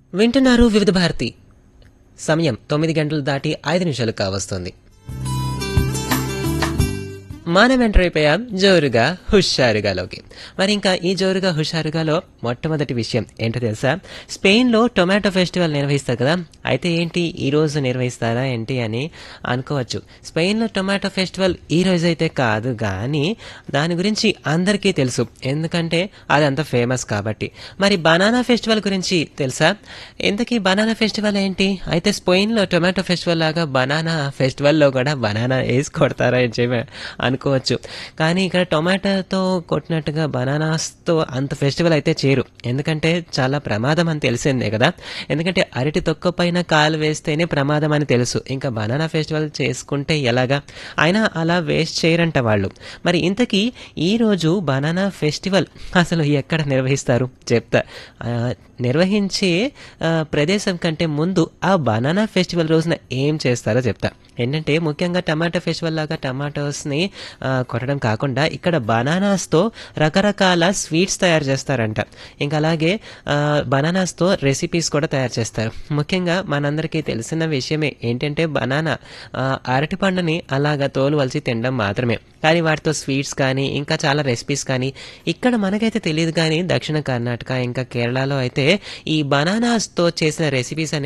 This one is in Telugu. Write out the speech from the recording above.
వింటున్నారు వివిధ భారతి సమయం తొమ్మిది గంటలు దాటి ఐదు నిమిషాలు కావస్తుంది మనం ఎంటర్ అయిపోయాం జోరుగా హుషారుగాలోకి మరి ఇంకా ఈ జోరుగా హుషారుగాలో మొట్టమొదటి విషయం ఏంటో తెలుసా స్పెయిన్లో టొమాటో ఫెస్టివల్ నిర్వహిస్తారు కదా అయితే ఏంటి ఈ రోజు నిర్వహిస్తారా ఏంటి అని అనుకోవచ్చు స్పెయిన్లో టొమాటో ఫెస్టివల్ ఈ రోజు అయితే కాదు కానీ దాని గురించి అందరికీ తెలుసు ఎందుకంటే అది అంత ఫేమస్ కాబట్టి మరి బనానా ఫెస్టివల్ గురించి తెలుసా ఎందుకీ బనానా ఫెస్టివల్ ఏంటి అయితే స్పెయిన్లో టొమాటో ఫెస్టివల్ లాగా బనానా ఫెస్టివల్లో కూడా బనానా వేసి కొడతారా అని చెప్పి అనుకోవచ్చు కానీ ఇక్కడ టొమాటోతో కొట్టినట్టుగా బనానాస్తో అంత ఫెస్టివల్ అయితే చేరు ఎందుకంటే చాలా ప్రమాదం అని తెలిసిందే కదా ఎందుకంటే అరటి తొక్క పైన కాలు వేస్తేనే ప్రమాదం అని తెలుసు ఇంకా బనానా ఫెస్టివల్ చేసుకుంటే ఎలాగా అయినా అలా వేస్ట్ చేయరంట వాళ్ళు మరి ఇంతకీ ఈరోజు బనానా ఫెస్టివల్ అసలు ఎక్కడ నిర్వహిస్తారు చెప్తా ఆ, నిర్వహించే ఆ, ప్రదేశం కంటే ముందు ఆ బనానా ఫెస్టివల్ రోజున ఏం చేస్తారో చెప్తా ఏంటంటే ముఖ్యంగా టమాటో ఫెస్టివల్ లాగా టమాటోస్ని ఆ, కొట్టడం కాకుండా ఇక్కడ బనానాస్తో రకరకాల స్వీట్స్ తయారు చేస్తారంట ఇంకా అలాగే ఆ, బనానాస్తో రెసిపీస్ కూడా తయారు చేస్తారు ముఖ్యంగా మనందరికీ తెలిసిన విషయమే ఏంటంటే బనానా ఆ, అరటిపండుని అలాగా తోలు వలిచి తినడం మాత్రమే కానీ వాటితో స్వీట్స్ కానీ ఇంకా చాలా రెసిపీస్ కానీ ఇక్కడ మనకైతే తెలియదు కానీ దక్షిణ కర్ణాటక ఇంకా కేరళలో అయితే ఈ బనానాస్తో చేసిన రెసిపీస్